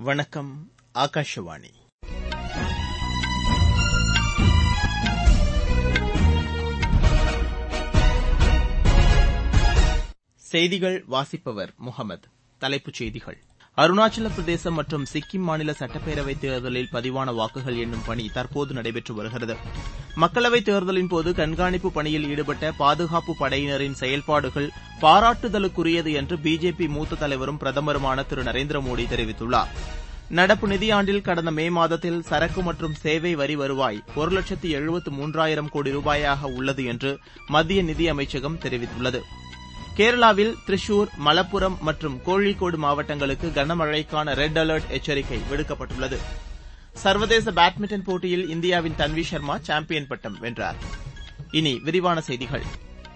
வணக்கம் ஆகாஷவாணி செய்திகள் வாசிப்பவர் முகமது தலைப்புச் செய்திகள் அருணாச்சல பிரதேசம் மற்றும் சிக்கிம் மாநில சட்டப்பேரவைத் தேர்தலில் பதிவான வாக்குகள் எண்ணும் பணி தற்போது நடைபெற்று வருகிறது மக்களவைத் தேர்தலின்போது கண்காணிப்பு பணியில் ஈடுபட்ட பாதுகாப்பு படையினரின் செயல்பாடுகள் பாராட்டுதலுக்குரியது என்று பிஜேபி மூத்த தலைவரும் பிரதமருமான திரு நரேந்திர மோடி தெரிவித்துள்ளார் நடப்பு நிதியாண்டில் கடந்த மே மாதத்தில் சரக்கு மற்றும் சேவை வரி வருவாய் ஒரு லட்சத்து எழுபத்து மூன்றாயிரம் கோடி ரூபாயாக உள்ளது என்று மத்திய நிதியமைச்சகம் தெரிவித்துள்ளது கேரளாவில் திரிசூர் மலப்புரம் மற்றும் கோழிக்கோடு மாவட்டங்களுக்கு கனமழைக்கான ரெட் அலர்ட் எச்சரிக்கை விடுக்கப்பட்டுள்ளது சர்வதேச பேட்மிண்டன் போட்டியில் இந்தியாவின் தன்வி சர்மா சாம்பியன் பட்டம் வென்றார் இனி விரிவான செய்திகள்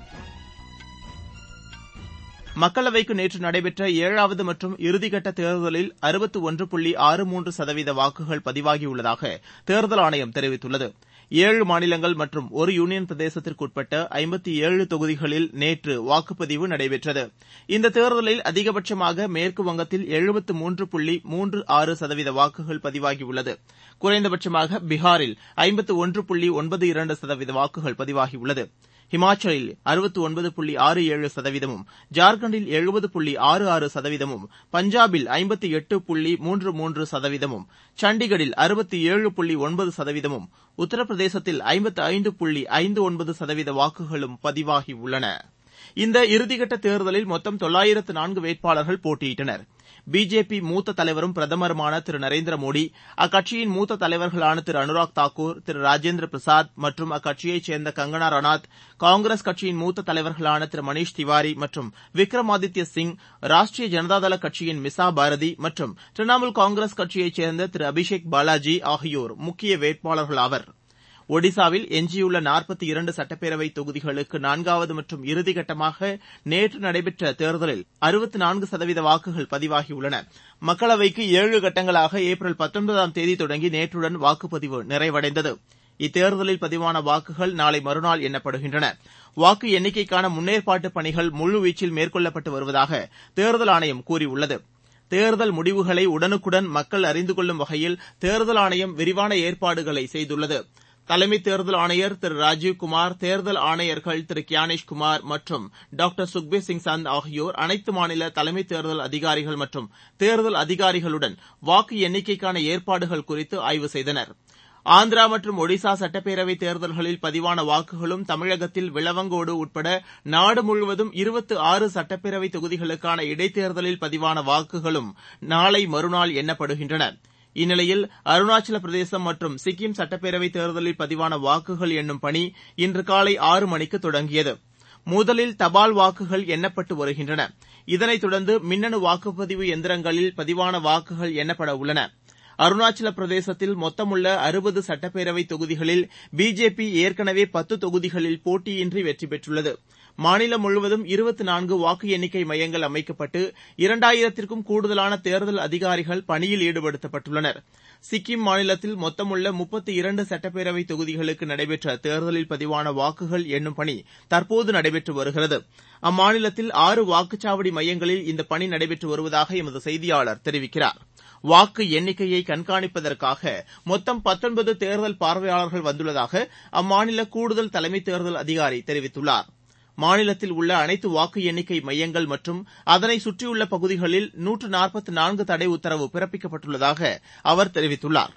மக்களவைக்கு நேற்று நடைபெற்ற ஏழாவது மற்றும் இறுதிக்கட்ட தேர்தலில் அறுபத்து ஒன்று புள்ளி ஆறு மூன்று சதவீத வாக்குகள் பதிவாகியுள்ளதாக தேர்தல் ஆணையம் தெரிவித்துள்ளது ஏழு மாநிலங்கள் மற்றும் ஒரு யூனியன் பிரதேசத்திற்குட்பட்ட ஐம்பத்து ஏழு தொகுதிகளில் நேற்று வாக்குப்பதிவு நடைபெற்றது இந்த தேர்தலில் அதிகபட்சமாக மேற்குவங்கத்தில் எழுபத்து மூன்று புள்ளி மூன்று ஆறு சதவீத வாக்குகள் பதிவாகியுள்ளது குறைந்தபட்சமாக பீகாரில் ஐம்பத்து ஒன்று புள்ளி ஒன்பது இரண்டு சதவீத வாக்குகள் பதிவாகியுள்ளது ஹிமாச்சலில் அறுபத்து ஒன்பது புள்ளி ஆறு ஏழு சதவீதமும் ஜார்க்கண்டில் எழுபது புள்ளி ஆறு ஆறு சதவீதமும் பஞ்சாபில் ஐம்பத்து எட்டு புள்ளி மூன்று மூன்று சதவீதமும் சண்டிகரில் அறுபத்து ஏழு புள்ளி ஒன்பது சதவீதமும் உத்தரப்பிரதேசத்தில் ஐம்பத்து ஐந்து புள்ளி ஐந்து ஒன்பது சதவீத வாக்குகளும் பதிவாகியுள்ளன இந்த இறுதிக்கட்ட தேர்தலில் மொத்தம் தொள்ளாயிரத்து நான்கு வேட்பாளர்கள் போட்டியிட்டனர் பிஜேபி மூத்த தலைவரும் பிரதமருமான திரு நரேந்திர மோடி அக்கட்சியின் மூத்த தலைவர்களான திரு அனுராக் தாக்கூர் திரு ராஜேந்திர பிரசாத் மற்றும் அக்கட்சியைச் சேர்ந்த கங்கனா ரனாத் காங்கிரஸ் கட்சியின் மூத்த தலைவர்களான திரு மணீஷ் திவாரி மற்றும் விக்ரமாதித்ய சிங் ராஷ்டிரிய ஜனதாதள கட்சியின் மிசா பாரதி மற்றும் திரிணாமுல் காங்கிரஸ் கட்சியைச் சேர்ந்த திரு அபிஷேக் பாலாஜி ஆகியோர் முக்கிய வேட்பாளர்களாவர் ஒடிசாவில் எஞ்சியுள்ள நாற்பத்து இரண்டு சட்டப்பேரவைத் தொகுதிகளுக்கு நான்காவது மற்றும் இறுதிக்கட்டமாக நேற்று நடைபெற்ற தேர்தலில் அறுபத்து நான்கு சதவீத வாக்குகள் பதிவாகியுள்ளன மக்களவைக்கு ஏழு கட்டங்களாக ஏப்ரல் பத்தொன்பதாம் தேதி தொடங்கி நேற்றுடன் வாக்குப்பதிவு நிறைவடைந்தது இத்தேர்தலில் பதிவான வாக்குகள் நாளை மறுநாள் எண்ணப்படுகின்றன வாக்கு எண்ணிக்கைக்கான முன்னேற்பாட்டு பணிகள் முழுவீச்சில் மேற்கொள்ளப்பட்டு வருவதாக தேர்தல் ஆணையம் கூறியுள்ளது தேர்தல் முடிவுகளை உடனுக்குடன் மக்கள் அறிந்து கொள்ளும் வகையில் தேர்தல் ஆணையம் விரிவான ஏற்பாடுகளை செய்துள்ளது தலைமை தேர்தல் ஆணையர் திரு ராஜீவ் குமார் தேர்தல் ஆணையர்கள் திரு கியானேஷ் குமார் மற்றும் டாக்டர் சுக்பீர் சிங் சந்த் ஆகியோர் அனைத்து மாநில தலைமை தேர்தல் அதிகாரிகள் மற்றும் தேர்தல் அதிகாரிகளுடன் வாக்கு எண்ணிக்கைக்கான ஏற்பாடுகள் குறித்து ஆய்வு செய்தனர் ஆந்திரா மற்றும் ஒடிசா சட்டப்பேரவைத் தேர்தல்களில் பதிவான வாக்குகளும் தமிழகத்தில் விளவங்கோடு உட்பட நாடு முழுவதும் இருபத்து ஆறு சட்டப்பேரவைத் தொகுதிகளுக்கான இடைத்தேர்தலில் பதிவான வாக்குகளும் நாளை மறுநாள் எண்ணப்படுகின்றன இந்நிலையில் அருணாச்சல பிரதேசம் மற்றும் சிக்கிம் சட்டப்பேரவைத் தேர்தலில் பதிவான வாக்குகள் எண்ணும் பணி இன்று காலை ஆறு மணிக்கு தொடங்கியது முதலில் தபால் வாக்குகள் எண்ணப்பட்டு வருகின்றன இதனைத் தொடர்ந்து மின்னணு வாக்குப்பதிவு எந்திரங்களில் பதிவான வாக்குகள் எண்ணப்பட உள்ளன அருணாச்சல பிரதேசத்தில் மொத்தமுள்ள அறுபது சட்டப்பேரவைத் தொகுதிகளில் பிஜேபி ஏற்கனவே பத்து தொகுதிகளில் போட்டியின்றி வெற்றி பெற்றுள்ளது மாநிலம் முழுவதும் இருபத்து நான்கு வாக்கு எண்ணிக்கை மையங்கள் அமைக்கப்பட்டு இரண்டாயிரத்திற்கும் கூடுதலான தேர்தல் அதிகாரிகள் பணியில் ஈடுபடுத்தப்பட்டுள்ளனர் சிக்கிம் மாநிலத்தில் மொத்தமுள்ள முப்பத்து இரண்டு சட்டப்பேரவைத் தொகுதிகளுக்கு நடைபெற்ற தேர்தலில் பதிவான வாக்குகள் எண்ணும் பணி தற்போது நடைபெற்று வருகிறது அம்மாநிலத்தில் ஆறு வாக்குச்சாவடி மையங்களில் இந்த பணி நடைபெற்று வருவதாக எமது செய்தியாளர் தெரிவிக்கிறார் வாக்கு எண்ணிக்கையை கண்காணிப்பதற்காக மொத்தம் பத்தொன்பது தேர்தல் பார்வையாளர்கள் வந்துள்ளதாக அம்மாநில கூடுதல் தலைமை தேர்தல் அதிகாரி தெரிவித்துள்ளார் மாநிலத்தில் உள்ள அனைத்து வாக்கு எண்ணிக்கை மையங்கள் மற்றும் அதனை சுற்றியுள்ள பகுதிகளில் நூற்று நாற்பத்து நான்கு தடை உத்தரவு பிறப்பிக்கப்பட்டுள்ளதாக அவர் தெரிவித்துள்ளார்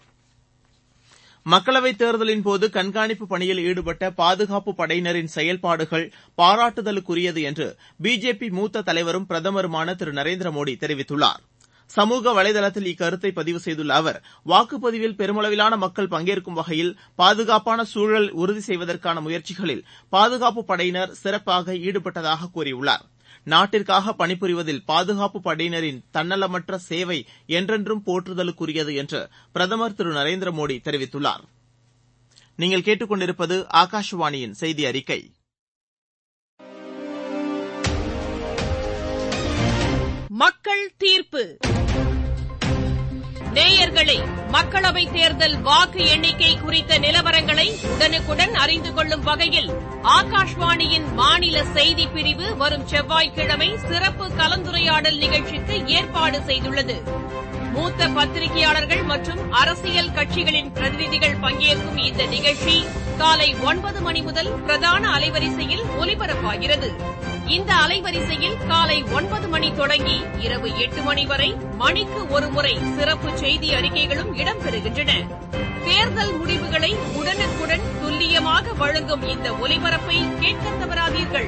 மக்களவைத் தேர்தலின்போது கண்காணிப்பு பணியில் ஈடுபட்ட பாதுகாப்பு படையினரின் செயல்பாடுகள் பாராட்டுதலுக்குரியது என்று பிஜேபி மூத்த தலைவரும் பிரதமருமான திரு நரேந்திர மோடி தெரிவித்துள்ளார் சமூக வலைதளத்தில் இக்கருத்தை பதிவு செய்துள்ள அவர் வாக்குப்பதிவில் பெருமளவிலான மக்கள் பங்கேற்கும் வகையில் பாதுகாப்பான சூழல் உறுதி செய்வதற்கான முயற்சிகளில் பாதுகாப்பு படையினர் சிறப்பாக ஈடுபட்டதாக கூறியுள்ளார் நாட்டிற்காக பணிபுரிவதில் பாதுகாப்பு படையினரின் தன்னலமற்ற சேவை என்றென்றும் போற்றுதலுக்குரியது என்று பிரதமர் திரு நரேந்திர மோடி தெரிவித்துள்ளார் நீங்கள் கேட்டுக்கொண்டிருப்பது ஆகாஷவாணியின் செய்தி அறிக்கை மக்கள் தீர்ப்பு நேயர்களே மக்களவைத் தேர்தல் வாக்கு எண்ணிக்கை குறித்த நிலவரங்களை உடனுக்குடன் அறிந்து கொள்ளும் வகையில் ஆகாஷ்வாணியின் மாநில செய்திப் பிரிவு வரும் செவ்வாய்க்கிழமை சிறப்பு கலந்துரையாடல் நிகழ்ச்சிக்கு ஏற்பாடு செய்துள்ளது மூத்த பத்திரிகையாளர்கள் மற்றும் அரசியல் கட்சிகளின் பிரதிநிதிகள் பங்கேற்கும் இந்த நிகழ்ச்சி காலை ஒன்பது மணி முதல் பிரதான அலைவரிசையில் ஒலிபரப்பாகிறது இந்த அலைவரிசையில் காலை ஒன்பது மணி தொடங்கி இரவு எட்டு மணி வரை மணிக்கு ஒருமுறை சிறப்பு செய்தி அறிக்கைகளும் இடம்பெறுகின்றன தேர்தல் முடிவுகளை உடனுக்குடன் துல்லியமாக வழங்கும் இந்த ஒலிபரப்பை கேட்க தவறாதீர்கள்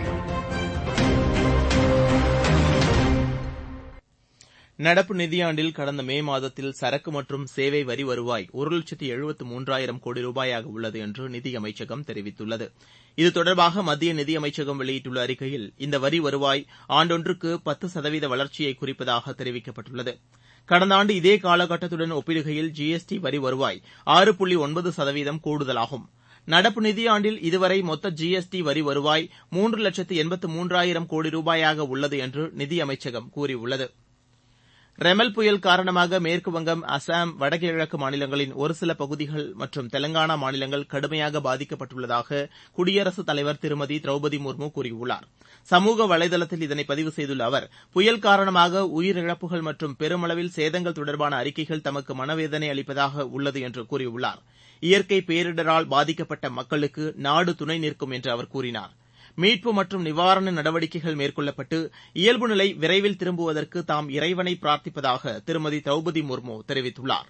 நடப்பு நிதியாண்டில் கடந்த மே மாதத்தில் சரக்கு மற்றும் சேவை வரி வருவாய் ஒரு லட்சத்து எழுபத்து மூன்றாயிரம் கோடி ரூபாயாக உள்ளது என்று நிதியமைச்சகம் தெரிவித்துள்ளது இது தொடர்பாக மத்திய நிதியமைச்சகம் வெளியிட்டுள்ள அறிக்கையில் இந்த வரி வருவாய் ஆண்டொன்றுக்கு பத்து சதவீத வளர்ச்சியை குறிப்பதாக தெரிவிக்கப்பட்டுள்ளது கடந்த ஆண்டு இதே காலகட்டத்துடன் ஒப்பிடுகையில் ஜிஎஸ்டி வரி வருவாய் ஆறு புள்ளி ஒன்பது சதவீதம் கூடுதலாகும் நடப்பு நிதியாண்டில் இதுவரை மொத்த ஜிஎஸ்டி வரி வருவாய் மூன்று லட்சத்து எண்பத்து மூன்றாயிரம் கோடி ரூபாயாக உள்ளது என்று நிதியமைச்சகம் கூறியுள்ளது ரெமல் புயல் காரணமாக மேற்குவங்கம் அசாம் வடகிழக்கு மாநிலங்களின் ஒரு சில பகுதிகள் மற்றும் தெலங்கானா மாநிலங்கள் கடுமையாக பாதிக்கப்பட்டுள்ளதாக குடியரசுத் தலைவர் திருமதி திரௌபதி முர்மு கூறியுள்ளார் சமூக வலைதளத்தில் இதனை பதிவு செய்துள்ள அவர் புயல் காரணமாக உயிரிழப்புகள் மற்றும் பெருமளவில் சேதங்கள் தொடர்பான அறிக்கைகள் தமக்கு மனவேதனை அளிப்பதாக உள்ளது என்று கூறியுள்ளார் இயற்கை பேரிடரால் பாதிக்கப்பட்ட மக்களுக்கு நாடு துணை நிற்கும் என்று அவர் கூறினார் மீட்பு மற்றும் நிவாரண நடவடிக்கைகள் மேற்கொள்ளப்பட்டு இயல்பு நிலை விரைவில் திரும்புவதற்கு தாம் இறைவனை பிரார்த்திப்பதாக திருமதி திரௌபதி முர்மு தெரிவித்துள்ளார்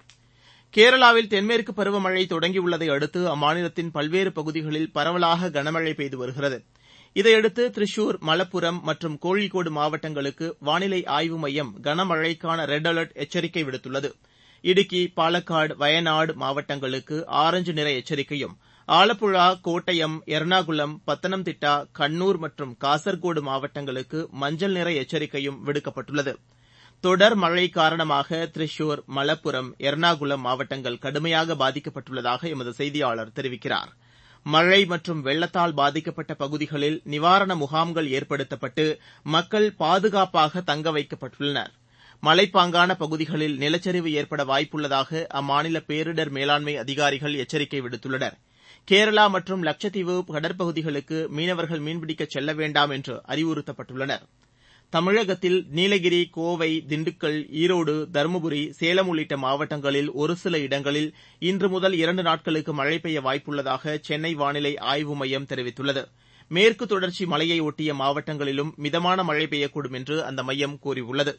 கேரளாவில் தென்மேற்கு பருவமழை தொடங்கியுள்ளதை அடுத்து அம்மாநிலத்தின் பல்வேறு பகுதிகளில் பரவலாக கனமழை பெய்து வருகிறது இதையடுத்து திரிசூர் மலப்புரம் மற்றும் கோழிக்கோடு மாவட்டங்களுக்கு வானிலை ஆய்வு மையம் கனமழைக்கான ரெட் அலர்ட் எச்சரிக்கை விடுத்துள்ளது இடுக்கி பாலக்காடு வயநாடு மாவட்டங்களுக்கு ஆரஞ்சு நிற எச்சரிக்கையும் ஆலப்புழா கோட்டயம் எர்ணாகுளம் பத்தனம்திட்டா கண்ணூர் மற்றும் காசர்கோடு மாவட்டங்களுக்கு மஞ்சள் நிற எச்சரிக்கையும் விடுக்கப்பட்டுள்ளது தொடர் மழை காரணமாக திரிசூர் மலப்புரம் எர்ணாகுளம் மாவட்டங்கள் கடுமையாக பாதிக்கப்பட்டுள்ளதாக எமது செய்தியாளர் தெரிவிக்கிறார் மழை மற்றும் வெள்ளத்தால் பாதிக்கப்பட்ட பகுதிகளில் நிவாரண முகாம்கள் ஏற்படுத்தப்பட்டு மக்கள் பாதுகாப்பாக தங்க வைக்கப்பட்டுள்ளனர் மலைப்பாங்கான பகுதிகளில் நிலச்சரிவு ஏற்பட வாய்ப்புள்ளதாக அம்மாநில பேரிடர் மேலாண்மை அதிகாரிகள் எச்சரிக்கை விடுத்துள்ளனர் கேரளா மற்றும் லட்சத்தீவு கடற்பகுதிகளுக்கு மீனவர்கள் மீன்பிடிக்க செல்ல வேண்டாம் என்று அறிவுறுத்தப்பட்டுள்ளனர் தமிழகத்தில் நீலகிரி கோவை திண்டுக்கல் ஈரோடு தருமபுரி சேலம் உள்ளிட்ட மாவட்டங்களில் ஒரு சில இடங்களில் இன்று முதல் இரண்டு நாட்களுக்கு மழை பெய்ய வாய்ப்புள்ளதாக சென்னை வானிலை ஆய்வு மையம் தெரிவித்துள்ளது மேற்கு தொடர்ச்சி மலையை ஒட்டிய மாவட்டங்களிலும் மிதமான மழை பெய்யக்கூடும் என்று அந்த மையம் கூறியுள்ளது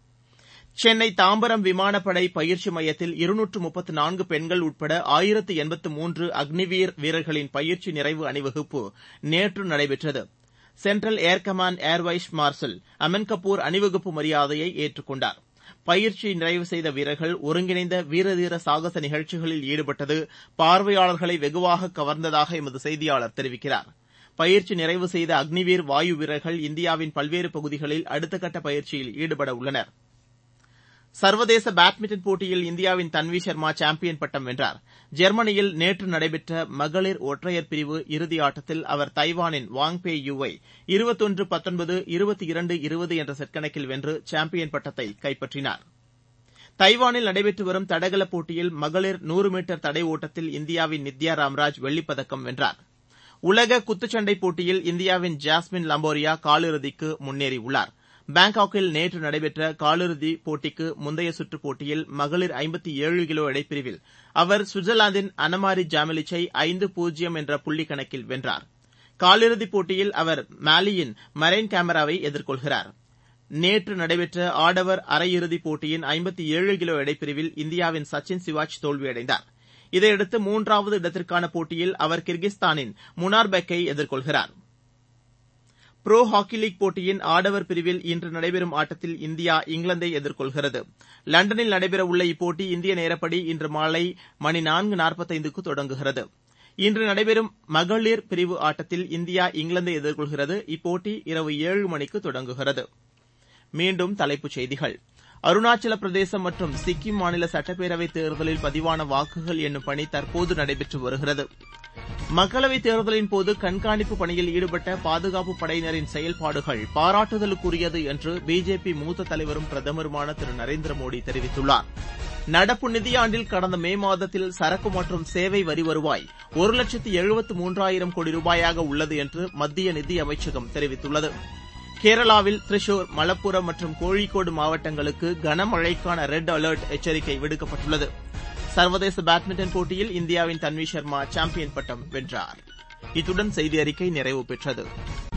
சென்னை தாம்பரம் விமானப்படை பயிற்சி மையத்தில் இருநூற்று முப்பத்து நான்கு பெண்கள் உட்பட ஆயிரத்து எண்பத்து மூன்று அக்னிவீர் வீரர்களின் பயிற்சி நிறைவு அணிவகுப்பு நேற்று நடைபெற்றது central air command air vice marshal Aman Kapoor அணிவகுப்பு மரியாதையை ஏற்றுக்கொண்டார் பயிற்சி நிறைவு செய்த வீரர்கள் ஒருங்கிணைந்த வீரதீர சாகச நிகழ்ச்சிகளில் ஈடுபட்டது பார்வையாளர்களை வெகுவாக கவர்ந்ததாக எமது செய்தியாளர் தெரிவிக்கிறார் பயிற்சி நிறைவு செய்த அக்னிவீர் வாயு வீரர்கள் இந்தியாவின் பல்வேறு பகுதிகளில் அடுத்த கட்ட பயிற்சியில் ஈடுபட உள்ளனர் சர்வதேச பேட்மிண்டன் போட்டியில் இந்தியாவின் தன்வி சர்மா சாம்பியன் பட்டம் வென்றார் ஜெர்மனியில் நேற்று நடைபெற்ற மகளிர் ஒற்றையர் பிரிவு இறுதி ஆட்டத்தில் அவர் தைவானின் வாங் பே யூவை இருபத்தொன்று பத்தொன்பது இருபத்தி இரண்டு இருபது என்ற செட் கணக்கில் வென்று சாம்பியன் பட்டத்தை கைப்பற்றினார் தைவானில் நடைபெற்று வரும் தடகள போட்டியில் மகளிர் நூறு மீட்டர் தடை ஓட்டத்தில் இந்தியாவின் நித்யா ராம்ராஜ் வெள்ளிப்பதக்கம் வென்றார் உலக குத்துச்சண்டை போட்டியில் இந்தியாவின் ஜாஸ்மின் லம்போரியா காலிறுதிக்கு முன்னேறியுள்ளார் பாங்காக்கில் நேற்று நடைபெற்ற காலிறுதிப் போட்டிக்கு முந்தைய சுற்றுப் போட்டியில் மகளிர் ஐம்பத்தி ஏழு கிலோ எடைப்பிரிவில் அவர் சுவிட்சர்லாந்தின் அனமாரி ஜாமெலிச்சை ஐந்து பூஜ்ஜியம் என்ற புள்ளி கணக்கில் வென்றார் காலிறுதிப் போட்டியில் அவர் மாலியின் மரைன் கேமராவை எதிர்கொள்கிறார் நேற்று நடைபெற்ற ஆடவர் அரையிறுதிப் போட்டியின் ஐம்பத்தி ஏழு கிலோ எடைப்பிரிவில் இந்தியாவின் சச்சின் சிவாச் தோல்வியடைந்தார் இதையடுத்து மூன்றாவது இடத்திற்கான போட்டியில் அவர் கிர்கிஸ்தானின் முனார்பெக்கை எதிர்கொள்கிறார் புரோ ஹாக்கி லீக் போட்டியின் ஆடவர் பிரிவில் இன்று நடைபெறும் ஆட்டத்தில் இந்தியா இங்கிலாந்தை எதிர்கொள்கிறது லண்டனில் நடைபெறவுள்ள இப்போட்டி இந்திய நேரப்படி இன்று மாலை மணி நான்கு நாற்பத்தைந்துக்கு தொடங்குகிறது இன்று நடைபெறும் மகளிர் பிரிவு ஆட்டத்தில் இந்தியா இங்கிலாந்தை எதிர்கொள்கிறது இப்போட்டி இரவு ஏழு மணிக்கு தொடங்குகிறது மீண்டும் தலைப்புச் செய்திகள் அருணாச்சல பிரதேசம் மற்றும் சிக்கிம் மாநில சட்டப்பேரவைத் தேர்தலில் பதிவான வாக்குகள் எண்ணும் பணி தற்போது நடைபெற்று வருகிறது மக்களவைத் தேர்தலின் போது கண்காணிப்பு பணியில் ஈடுபட்ட பாதுகாப்பு படையினரின் செயல்பாடுகள் பாராட்டுதலுக்குரியது என்று பிஜேபி மூத்த தலைவரும் பிரதமருமான திரு நரேந்திர மோடி தெரிவித்துள்ளார் நடப்பு நிதியாண்டில் கடந்த மே மாதத்தில் சரக்கு மற்றும் சேவை வரி வருவாய் ஒரு லட்சத்து எழுபத்து மூன்றாயிரம் கோடி ரூபாயாக உள்ளது என்று மத்திய நிதி அமைச்சகம் தெரிவித்துள்ளது கேரளாவில் திரிசூர் மலப்புரம் மற்றும் கோழிக்கோடு மாவட்டங்களுக்கு கனமழைக்கான ரெட் அலர்ட் எச்சரிக்கை விடுக்கப்பட்டுள்ளது சர்வதேச பேட்மிண்டன் போட்டியில் இந்தியாவின் தன்வி சர்மா சாம்பியன் பட்டம் வென்றார் இத்துடன் செய்தி அறிக்கை நிறைவு பெற்றது